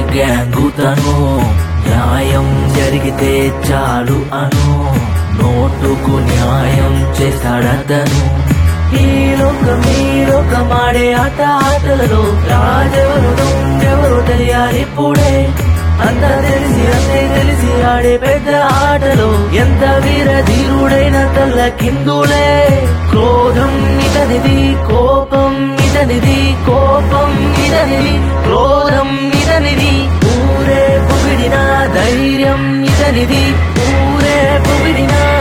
గ్యాంగుతను న్యాయం జరిగితే చాలు అను నోటుకు న్యాయం చేస్తాడతను ఈ లోకం ఈ లోకం ఆడే ఆట ఆటలలో రాజెవరు దొంగెవరు తెలియాలిప్పుడే అంత తెలిసి అంతే తెలిసి ఆడే పెద్ద ఆటలో ఎంత వీర ధీరుడైన తల్ల కిందులే క్రోధం ఇతనిది కోపం ఇతనిది కోపం ఇతనిది క్రోధం ఇతనిది ఊరే పొగిడిన ధైర్యం ఇతనిది ఊరే పొగిడిన